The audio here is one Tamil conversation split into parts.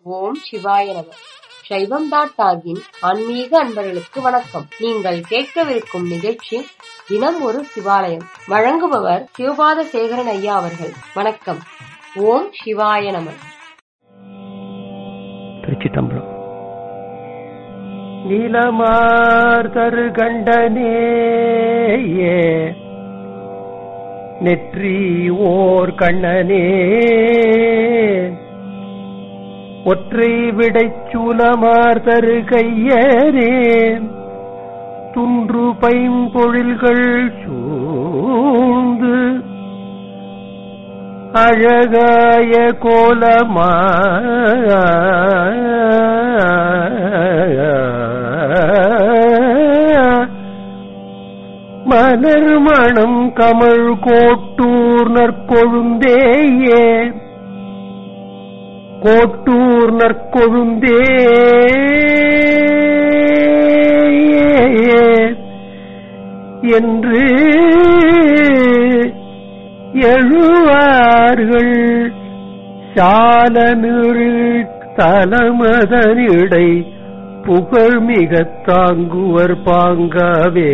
ஓம் சிவாய நம சைவம் டாட் டாகின் ஆன்மீக அன்பர்களுக்கு வணக்கம் நீங்கள் கேட்கவிருக்கும் நிகழ்ச்சி தினம் ஒரு சிவாலயம் வழங்குபவர் சிவபாத சேகரன் ஐயா அவர்கள் வணக்கம் ஓம் சிவாய நம திருச்சிட்டம்பலம் நீலமார் தரு கண்டனேயே நெற்றி ஓர் கண்ணனே ஒற்றை விடைச்சூலமார் தரு கையரே துன்று பைம்பொழில்கள் சூழ்ந்து அழகாய கோலமா மலர் மணம் கமழ் கோட்டூர் நற்கொழுந்தேயே கோட்டூர் நற்கொழுந்தே என்று எழுவார்கள் சால நிறு தலமதனிடை புகழ் மிக தாங்குவர் பாங்கவே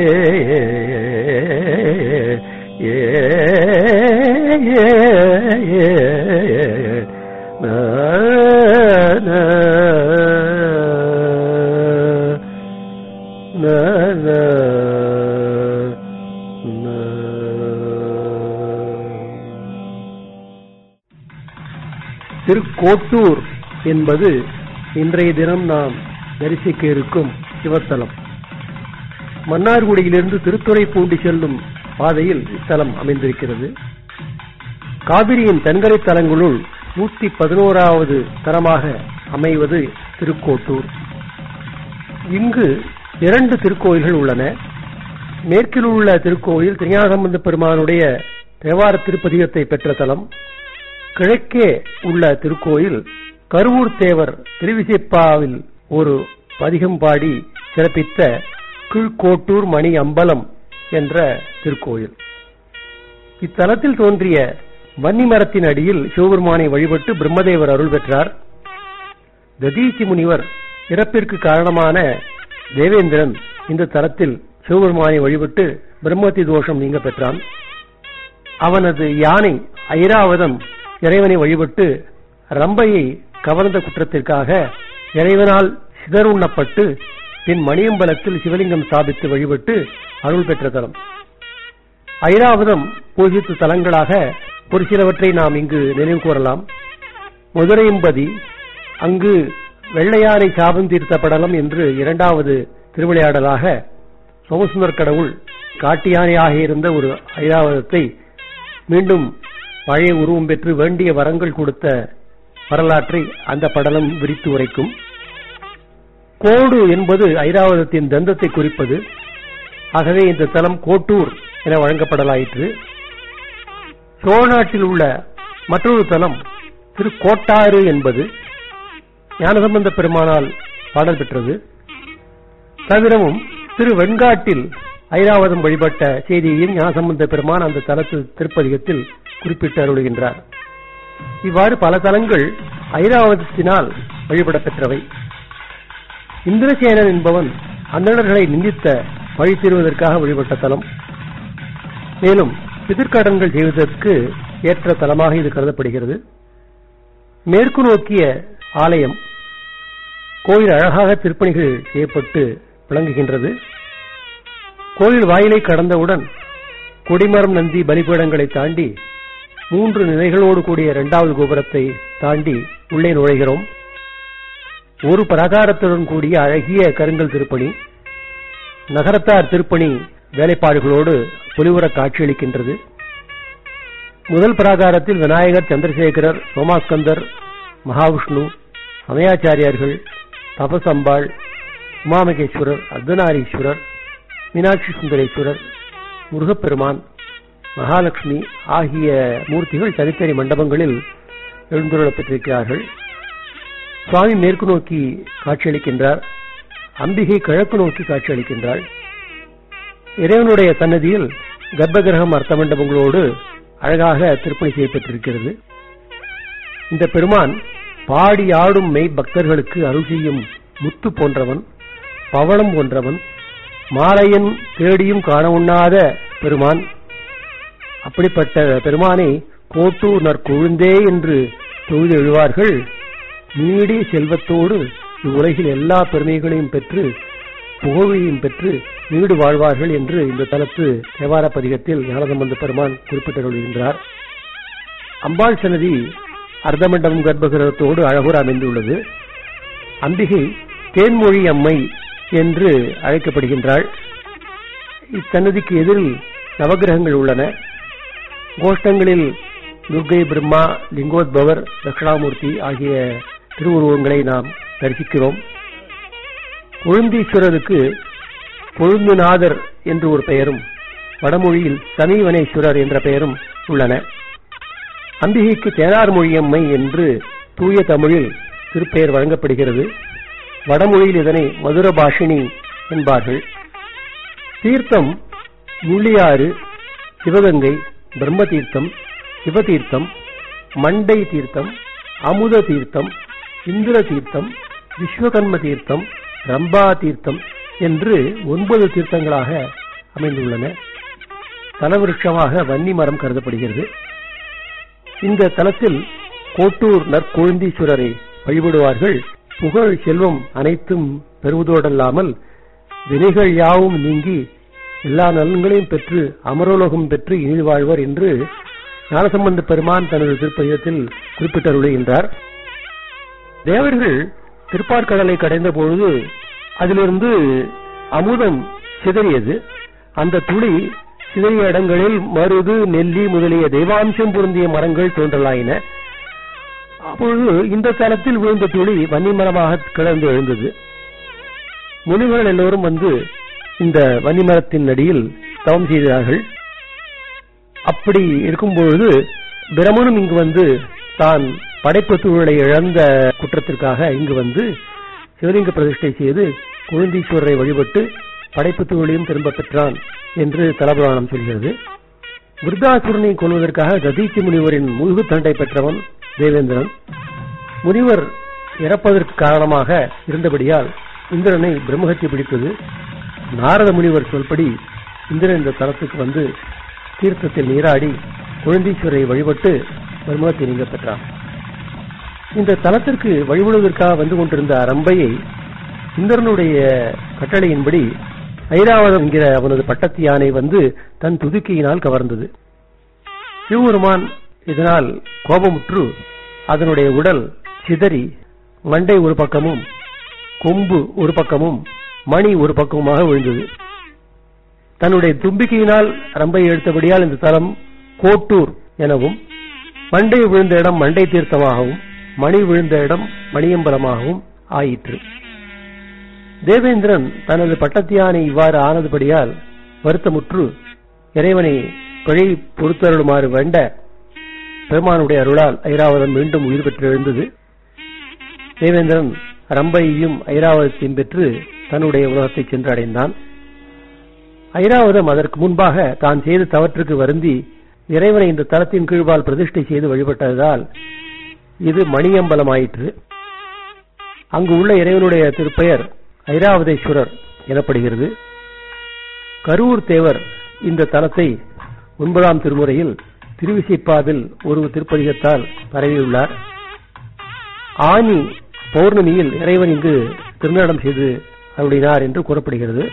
ஏ ஏ, ஏ, நா, நா, நா, நா, நா. திருக்கோட்டூர் என்பது இன்றைய தினம் நாம் தரிசிக்க இருக்கும் சிவத்தலம் மன்னார்குடியிலிருந்து திருத்துறைப்பூண்டி செல்லும் பாதையில் இத்தலம் அமைந்திருக்கிறது காவிரியின் தென்கரை தலங்களுள் நூத்தி பதினோராவது தலமாக அமைவது திருக்கோட்டூர் இங்கு இரண்டு திருக்கோயில்கள் உள்ளன மேற்கில் உள்ள திருக்கோயில் திருஞானசம்பந்த பெருமானுடைய தேவார திருப்பதிகத்தை பெற்ற தலம் கிழக்கே உள்ள திருக்கோயில் கருவூர் தேவர் திருவிசைப்பாவில் ஒரு பதிகம் பாடி சிறப்பித்த கீழ்கோட்டூர் மணி அம்பலம் என்ற திருக்கோயில் இத்தலத்தில் தோன்றிய வன்னி மரத்தின் அடியில் சிவபெருமானை வழிபட்டு பிரம்மதேவர் அருள் பெற்றார் ததீசி முனிவர் இறப்பிற்கு காரணமான தேவேந்திரன் இந்த தலத்தில் சிவபெருமானை வழிபட்டு பிரம்மத்தி தோஷம் நீங்க பெற்றான் அவனது யானை ஐராவதம் இறைவனை வழிபட்டு ரம்பையை கவர்ந்த குற்றத்திற்காக இறைவனால் சிதறுண்ணப்பட்டு பின் மணியம்பலத்தில் சிவலிங்கம் ஸ்தாபித்து வழிபட்டு அருள் பெற்ற தலம் ஐராவதம் பூஜித்த தலங்களாக ஒரு சிலவற்றை நாம் இங்கு நினைவு கூறலாம் மதுரையம்பதி அங்கு வெள்ளையானை சாபம் தீர்த்த படலம் என்று இரண்டாவது திருவிளையாடலாக சோமசுந்தர் கடவுள் காட்டியானையாக இருந்த ஒரு ஐராவதத்தை மீண்டும் பழைய உருவம் பெற்று வேண்டிய வரங்கள் கொடுத்த வரலாற்றை அந்த படலம் விரித்து உரைக்கும் கோடு என்பது ஐராவதத்தின் தந்தத்தை குறிப்பது ஆகவே இந்த தலம் கோட்டூர் என வழங்கப்படலாயிற்று சோழநாட்டில் உள்ள மற்றொரு தலம் திருக்கோட்டாறு என்பது ஞானசம்பந்த பெருமானால் பாடல் பெற்றது தவிரவும் திரு வெண்காட்டில் ஐராவதம் வழிபட்ட செய்தியையும் ஞானசம்பந்த பெருமான் அந்த தலத்து திருப்பதிகத்தில் குறிப்பிட்டு அருளுகின்றார் இவ்வாறு பல தலங்கள் ஐராவதத்தினால் வழிபடப் பெற்றவை இந்திரசேனன் என்பவன் அந்தணர்களை நிந்தித்த வழி தீர்வதற்காக வழிபட்ட தலம் மேலும் எதிர்கடன்கள் செய்வதற்கு ஏற்ற தலமாக இது கருதப்படுகிறது மேற்கு நோக்கிய ஆலயம் கோயில் அழகாக திருப்பணிகள் செய்யப்பட்டு விளங்குகின்றது கோயில் வாயிலை கடந்தவுடன் கொடிமரம் நந்தி பலிபீடங்களை தாண்டி மூன்று நிலைகளோடு கூடிய இரண்டாவது கோபுரத்தை தாண்டி உள்ளே நுழைகிறோம் ஒரு பிரகாரத்துடன் கூடிய அழகிய கருங்கல் திருப்பணி நகரத்தார் திருப்பணி வேலைப்பாடுகளோடு பொலிவுற காட்சியளிக்கின்றது முதல் பிராகாரத்தில் விநாயகர் சந்திரசேகரர் சோமாஸ்கந்தர் மகாவிஷ்ணு சமயாச்சாரியார்கள் தபசம்பாள் உமாமகேஸ்வரர் அர்த்தநாரீஸ்வரர் மீனாட்சி சுந்தரேஸ்வரர் முருகப்பெருமான் மகாலட்சுமி ஆகிய மூர்த்திகள் தனித்தனி மண்டபங்களில் எழுந்துள்ளப் பெற்றிருக்கிறார்கள் சுவாமி மேற்கு நோக்கி காட்சியளிக்கின்றார் அம்பிகை கிழக்கு நோக்கி காட்சியளிக்கின்றாள் இறைவனுடைய சன்னதியில் கர்ப்பகிரகம் அர்த்த மண்டபங்களோடு அழகாக திருப்பணி செய்யப்பட்டிருக்கிறது இந்த பெருமான் பாடி ஆடும் மெய் பக்தர்களுக்கு அருள் செய்யும் முத்து போன்றவன் பவளம் போன்றவன் மாலையன் தேடியும் காண உண்ணாத பெருமான் அப்படிப்பட்ட பெருமானை கோட்டூர் நற்கொழுந்தே என்று தொழுது எழுவார்கள் நீடி செல்வத்தோடு இவ்வுலகில் எல்லா பெருமைகளையும் பெற்று புகழையும் பெற்று நீடு வாழ்வார்கள் என்று இந்த தலத்து தேவார பதிகத்தில் ஞானசம்பந்த பெருமான் குறிப்பிட்டுள்ளார் அம்பாள் சன்னதி அர்த்தமண்டபம் கர்ப்பகிரகத்தோடு அழகுற அமைந்துள்ளது அம்பிகை தேன்மொழி அம்மை என்று அழைக்கப்படுகின்றாள் இச்சன்னதிக்கு எதிரில் நவகிரகங்கள் உள்ளன கோஷ்டங்களில் துர்கை பிரம்மா லிங்கோத்பவர் தட்சிணாமூர்த்தி ஆகிய திருவுருவங்களை நாம் தரிசிக்கிறோம் கொழுந்தீஸ்வரருக்கு கொழுந்துநாதர் என்று ஒரு பெயரும் வடமொழியில் சமீவனேஸ்வரர் என்ற பெயரும் உள்ளன அம்பிகைக்கு தேனார் மொழியம்மை என்று தூய தமிழில் திருப்பெயர் வழங்கப்படுகிறது வடமொழியில் இதனை மதுர பாஷினி என்பார்கள் தீர்த்தம் முள்ளியாறு சிவகங்கை பிரம்ம தீர்த்தம் சிவதீர்த்தம் மண்டை தீர்த்தம் அமுத தீர்த்தம் இந்திர தீர்த்தம் விஸ்வகர்ம தீர்த்தம் ரம்பா தீர்த்தம் என்று ஒன்பது தீர்த்தங்களாக அமைந்துள்ளன தலவிருட்சமாக வன்னி மரம் கருதப்படுகிறது இந்த தலத்தில் கோட்டூர் நற்கொழுந்தீஸ்வரரை வழிபடுவார்கள் புகழ் செல்வம் அனைத்தும் பெறுவதோடல்லாமல் வினைகள் யாவும் நீங்கி எல்லா நலன்களையும் பெற்று அமரோலோகம் பெற்று இனிது வாழ்வர் என்று ஞானசம்பந்த பெருமான் தனது திருப்பதிகத்தில் குறிப்பிட்டருளுகின்றார் தேவர்கள் திருப்பார்கடலை கடைந்த பொழுது அதிலிருந்து அமுதம் சிதறியது அந்த துளி சிதறிய இடங்களில் மருது நெல்லி முதலிய தெய்வாம்சம் பொருந்திய மரங்கள் தோன்றலாயின அப்பொழுது இந்த தலத்தில் விழுந்த துளி வன்னிமரமாக கிளர்ந்து எழுந்தது முனிவர்கள் எல்லோரும் வந்து இந்த வன்னிமரத்தின் அடியில் தவம் செய்தார்கள் அப்படி இருக்கும்பொழுது பிரமனும் இங்கு வந்து தான் படைப்பு தூழலை இழந்த குற்றத்திற்காக இங்கு வந்து சிவலிங்க பிரதிஷ்டை செய்து குழந்தீஸ்வரரை வழிபட்டு படைப்பு தூளையும் திரும்ப பெற்றான் என்று தலபுராணம் சொல்கிறது விருத்தாசுரனை கொள்வதற்காக ததீச்சி முனிவரின் முழுகு தண்டை பெற்றவன் தேவேந்திரன் முனிவர் இறப்பதற்கு காரணமாக இருந்தபடியால் இந்திரனை பிரம்மஹத்தி பிடித்தது நாரத முனிவர் சொல்படி இந்திரன் இந்த தலத்துக்கு வந்து தீர்த்தத்தில் நீராடி குழந்தீஸ்வரை வழிபட்டு பிரம்மத்தை நீங்க பெற்றான் இந்த தலத்திற்கு வழிபடுவதற்காக வந்து கொண்டிருந்த அரம்பையை இந்திரனுடைய கட்டளையின்படி ஐராவதம் என்கிற அவனது பட்டத்து யானை வந்து தன் துதுக்கியினால் கவர்ந்தது சிவபெருமான் இதனால் கோபமுற்று அதனுடைய உடல் சிதறி மண்டை ஒரு பக்கமும் கொம்பு ஒரு பக்கமும் மணி ஒரு பக்கமுமாக விழுந்தது தன்னுடைய தும்பிக்கையினால் ரம்பை எடுத்தபடியால் இந்த தலம் கோட்டூர் எனவும் மண்டை விழுந்த இடம் மண்டை தீர்த்தமாகவும் மணி விழுந்த இடம் மணியம்பலமாகவும் ஆயிற்று தேவேந்திரன் தனது பட்டத்தியானை இவ்வாறு ஆனதுபடியால் வருத்தமுற்று இறைவனை பிழை பொறுத்தருளுமாறு வேண்ட பெருமானுடைய அருளால் ஐராவதம் மீண்டும் உயிர் பெற்று எழுந்தது தேவேந்திரன் ரம்பையையும் ஐராவதத்தையும் பெற்று தன்னுடைய உலகத்தை சென்றடைந்தான் ஐராவதம் அதற்கு முன்பாக தான் செய்த தவற்றுக்கு வருந்தி இறைவனை இந்த தலத்தின் கீழ்வால் பிரதிஷ்டை செய்து வழிபட்டதால் இது மணியம்பலமாயிற்று அங்கு உள்ள இறைவனுடைய திருப்பெயர் ஐராவதேஸ்வரர் எனப்படுகிறது கரூர் தேவர் இந்த தலத்தை ஒன்பதாம் திருமுறையில் திருவிசைப்பாவில் ஒரு திருப்பதிகத்தால் பரவியுள்ளார் ஆனி பௌர்ணமியில் இறைவன் இங்கு திருநடம் செய்து அருளினார் என்று கூறப்படுகிறது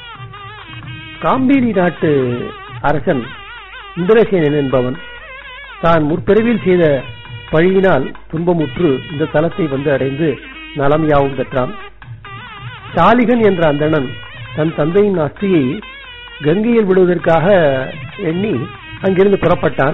காம்பீரி நாட்டு அரசன் இந்திரசேனன் என்பவன் தான் முற்பிறவில் செய்த பழியினால் துன்பமுற்று இந்த தலத்தை வந்து அடைந்து நலம் யாவும் பெற்றான் சாலிகன் என்ற அந்தணன் தன் தந்தையின் அஸ்தியை கங்கையில் விடுவதற்காக எண்ணி அங்கிருந்து புறப்பட்டான்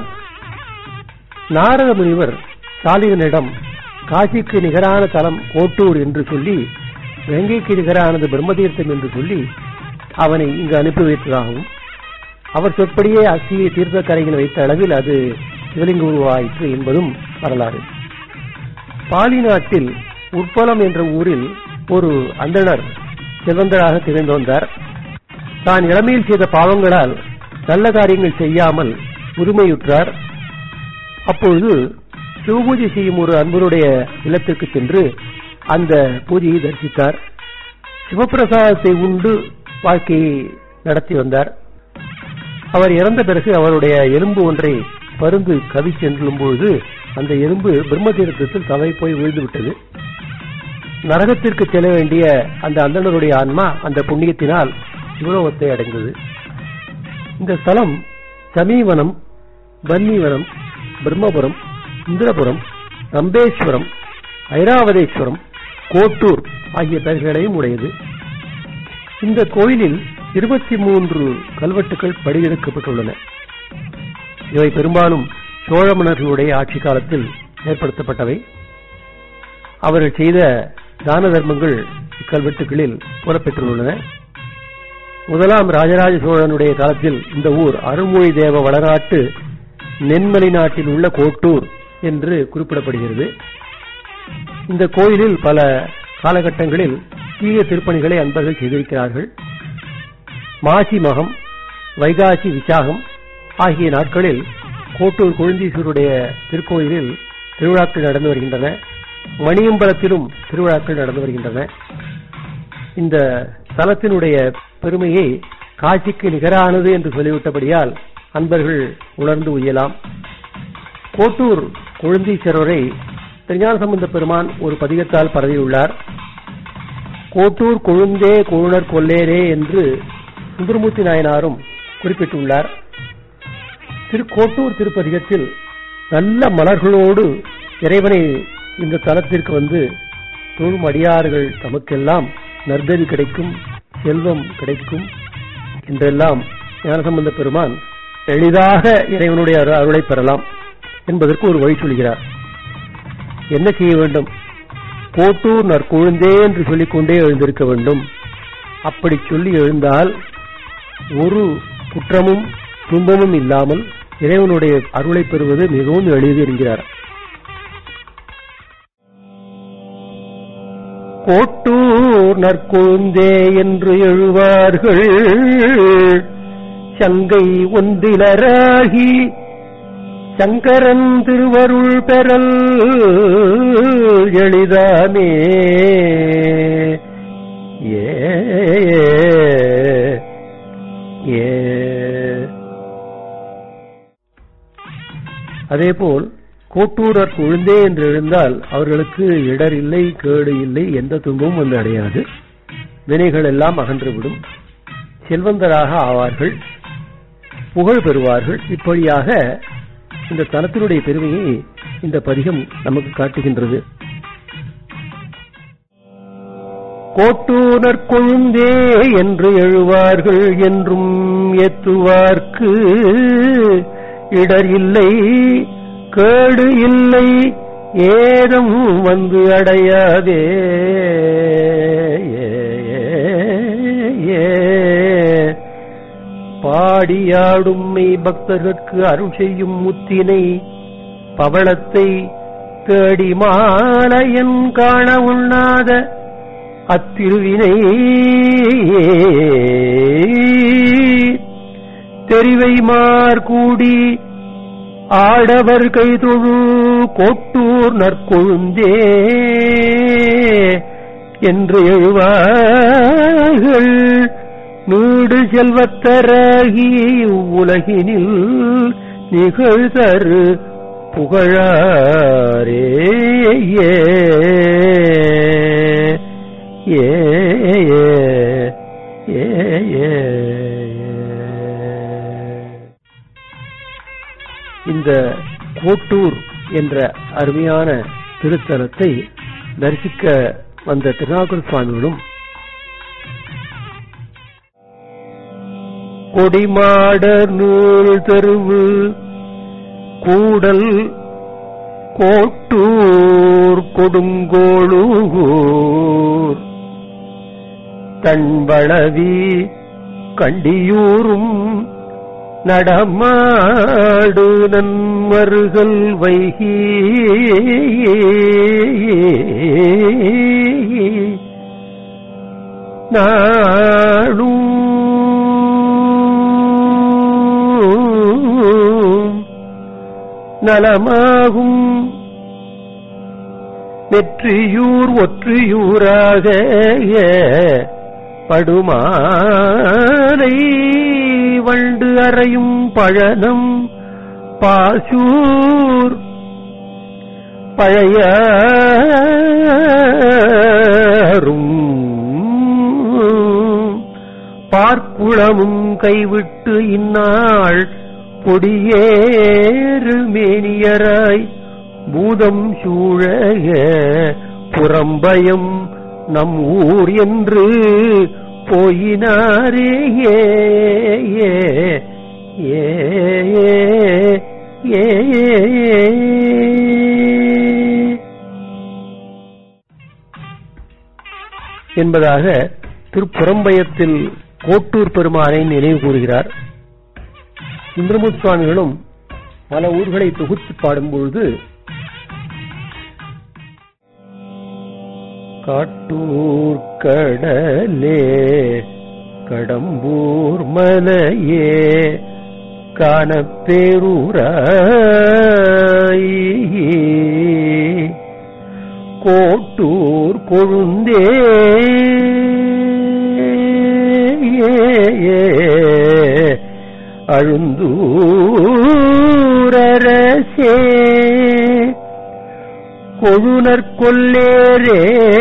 நாரத முனிவர் சாலிகனிடம் காசிக்கு நிகரான தலம் கோட்டூர் என்று சொல்லி கங்கைக்கு நிகரானது பிரம்மதீர்த்தம் என்று சொல்லி அவனை இங்கு அனுப்பி வைத்ததாகவும் அவர் சொற்படியே அஸ்தியை தீர்த்த கரையில் வைத்த அளவில் அது சிவலிங்க உருவாயிற்று என்பதும் வரலாறு பாலி நாட்டில் உட்பலம் என்ற ஊரில் ஒரு அந்தணர் செல்வந்தராக திகழ்ந்து வந்தார் தான் இளமையில் செய்த பாவங்களால் நல்ல காரியங்கள் செய்யாமல் உரிமையுற்றார் அப்பொழுது சிவபூஜை செய்யும் ஒரு அன்பருடைய இல்லத்திற்கு சென்று அந்த பூஜையை தரிசித்தார் சிவபிரசாதத்தை உண்டு வாழ்க்கையை நடத்தி வந்தார் அவர் இறந்த பிறகு அவருடைய எலும்பு ஒன்றை பருந்து கவி சென்றும் பொழுது அந்த எலும்பு பிரம்ம தீர்த்தத்தில் தலை போய் விழுந்து விட்டது நரகத்திற்கு செல்ல வேண்டிய அந்த அந்தணருடைய ஆன்மா அந்த புண்ணியத்தினால் சிவலோகத்தை அடைந்தது இந்த ஸ்தலம் சமீவனம் வன்னிவனம் பிரம்மபுரம் இந்திரபுரம் ரம்பேஸ்வரம் ஐராவதேஸ்வரம் கோட்டூர் ஆகிய பெயர்களையும் உடையது இந்த கோயிலில் இருபத்தி மூன்று கல்வெட்டுகள் படியெடுக்கப்பட்டுள்ளன இவை பெரும்பாலும் சோழ மன்னர்களுடைய ஆட்சி காலத்தில் ஏற்படுத்தப்பட்டவை அவர்கள் செய்த தான தர்மங்கள் இக்கல்வெட்டுகளில் கூறப்பெற்றுள்ளன முதலாம் ராஜராஜ சோழனுடைய காலத்தில் இந்த ஊர் அருள்மொழி தேவ வளநாட்டு நென்மலை நாட்டில் உள்ள கோட்டூர் என்று குறிப்பிடப்படுகிறது இந்த கோயிலில் பல காலகட்டங்களில் தீய திருப்பணிகளை அன்பர்கள் செய்திருக்கிறார்கள் மாசி மகம் வைகாசி விசாகம் ஆகிய நாட்களில் கோட்டூர் கொழுந்தீஸ்வருடைய திருக்கோயிலில் திருவிழாக்கள் நடந்து வருகின்றன மணியம்பலத்திலும் திருவிழாக்கள் நடந்து வருகின்றன இந்த தலத்தினுடைய பெருமையை காட்சிக்கு நிகரானது என்று சொல்லிவிட்டபடியால் அன்பர்கள் உணர்ந்து உய்யலாம் கோட்டூர் கொழுந்தீஸ்வரரை திருஞான சம்பந்த பெருமான் ஒரு பதிகத்தால் பரவியுள்ளார் கோட்டூர் கொழுந்தே கொழுனர் கொல்லேரே என்று சுந்தரமூர்த்தி நாயனாரும் குறிப்பிட்டுள்ளார் திருக்கோட்டூர் திருப்பதிகத்தில் நல்ல மலர்களோடு இறைவனை இந்த தலத்திற்கு வந்து தொழும் அடியார்கள் தமக்கெல்லாம் நர்ததி கிடைக்கும் செல்வம் கிடைக்கும் என்றெல்லாம் ஞானசம்பந்த பெருமான் எளிதாக இறைவனுடைய அருளை பெறலாம் என்பதற்கு ஒரு வழி சொல்கிறார் என்ன செய்ய வேண்டும் கோட்டூர் நற்குழுந்தே என்று சொல்லிக்கொண்டே எழுந்திருக்க வேண்டும் அப்படி சொல்லி எழுந்தால் ஒரு குற்றமும் துன்பமும் இல்லாமல் இறைவனுடைய அருளை பெறுவது மிகவும் எளிது என்கிறார் கோட்டூர் நற்குழுந்தே என்று எழுவார்கள் சங்கை ஒன்றிலராகி சங்கரன் திருவருள் பெறல் எளிதானே ஏ ஏ அதேபோல் கோட்டூரர் குழுந்தே என்று எழுந்தால் அவர்களுக்கு இடர் இல்லை கேடு இல்லை எந்த துன்பமும் வந்து அடையாது வினைகள் எல்லாம் அகன்றுவிடும் செல்வந்தராக ஆவார்கள் புகழ் பெறுவார்கள் இப்படியாக இந்த தலத்தினுடைய பெருமையை இந்த பதிகம் நமக்கு காட்டுகின்றது கோட்டூனர் கொழுந்தே என்று எழுவார்கள் என்றும் ஏத்துவார்க்கு இடர் இல்லை கேடு இல்லை ஏதும் வந்து அடையாதே ஏ, ஏ, ஏ. பாடியாடும் மெய் பக்தர்கட்கு அருள் செய்யும் முத்தினை பவளத்தை தேடி மாலையன் காண உண்ணாத அத்திருவினை தெரிவை மார் கூடி ஆடவர் கைதொழு கோட்டூர் நற்கொழுந்தே என்று எழுவார்கள் நீடு செல்வத்தராகி உலகினில் நிகழ்தரு புகழாரே ஏ ஏ ஏ ஏ இந்த கோட்டூர் என்ற அருமையான திருத்தலத்தை தரிசிக்க வந்த திருநாகூர் சுவாமிகளும் கொடிமாடர் நூல் தெருவு கூடல் கோட்டூர் கொடுங்கோளூர் தன்பளவி கண்டியூரும் நடமாடு நன்மருகல் வைகி நாளும் நலமாகும் வெற்றியூர் ஒற்றியூராக படுமானை வண்டு அறையும் பழனம் பாசூர் பழையரும் பார்க்குளமும் கைவிட்டு இந்நாள் கொடியேறு மேனியராய் பூதம் சூழக புறம்பயம் நம் ஊர் என்று போயினாரே ஏ ஏ ஏ ஏ ஏ என்பதாக திருப்புறம்பயத்தில் கோட்டூர் பெருமானை நினைவு கூறுகிறார் இந்திரமுத் சுவாமிகளும் பல ஊர்களை தொகுத்து பாடும்பொழுது காட்டூர் கடலே கடம்பூர் மலையே காணப்பேரூராய் கோட்டூர் கொழுந்தே அழுந்தூரரசே கொழுனர் கொல்லேரே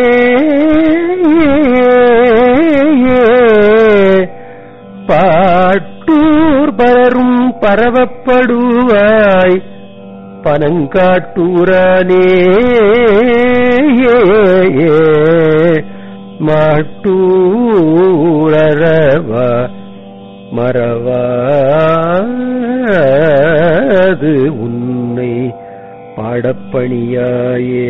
பாட்டூர் பலரும் பரவப்படுவாய் பனங்காட்டூரானே மாட்டூரவ மறவாது உன்னை பாடப்பணியாயே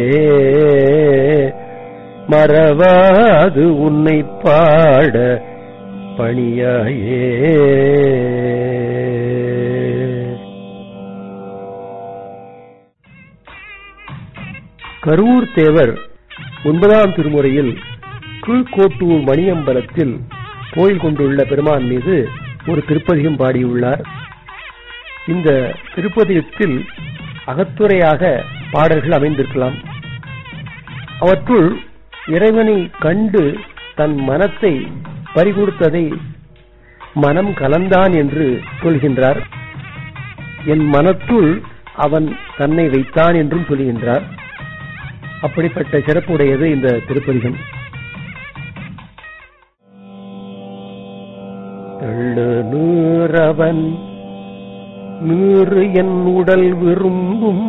மறவாது உன்னை பாட பணியாயே கரூர் தேவர் ஒன்பதாம் திருமுறையில் கீழ்கோட்டூர் மணியம்பலத்தில் கோயில் கொண்டுள்ள பெருமான் மீது ஒரு திருப்பதிகம் பாடியுள்ளார் இந்த திருப்பதிகத்தில் அகத்துறையாக பாடல்கள் அமைந்திருக்கலாம் அவற்றுள் இறைவனை கண்டு தன் மனத்தை பறிகொடுத்ததை மனம் கலந்தான் என்று சொல்கின்றார் என் மனத்துள் அவன் தன்னை வைத்தான் என்றும் சொல்கின்றார் அப்படிப்பட்ட சிறப்புடையது இந்த திருப்பதிகம் எள்ளு நீரவன் நீறு என் உடல் விரும்பும்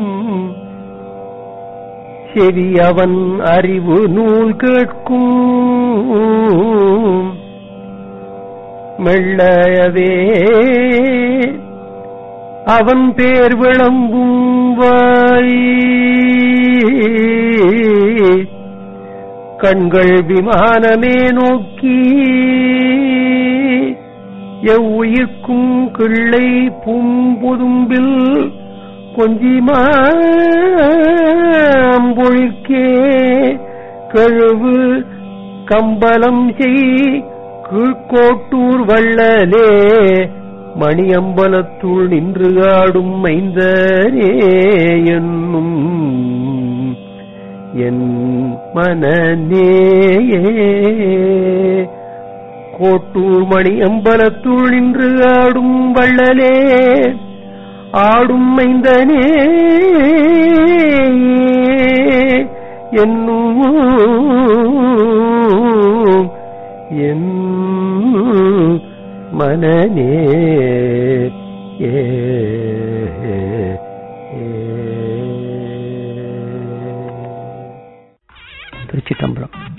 செவி அவன் அறிவு நூல் கேட்கும் மெல்லவே அவன் பேர் விளம்பும் வாய் கண்கள் விமானமே நோக்கி எவ்வுயிர்க்கும் கிள்ளை பூம்பொதும்பில் கொஞ்சிமாம்பொழிற்கே கழுவு கம்பலம் செய் கீழ்கோட்டூர் வள்ளலே மணியம்பலத்துள் நின்று ஆடும் மைந்தனே என்னும் என் மனநேயே கோட்டூர் மணி அம்பலத்துள் நின்று ஆடும் வள்ளலே ஆடும் மைந்தனே என்னும் என் மனநே ஏ திருச்சி தம்பரம்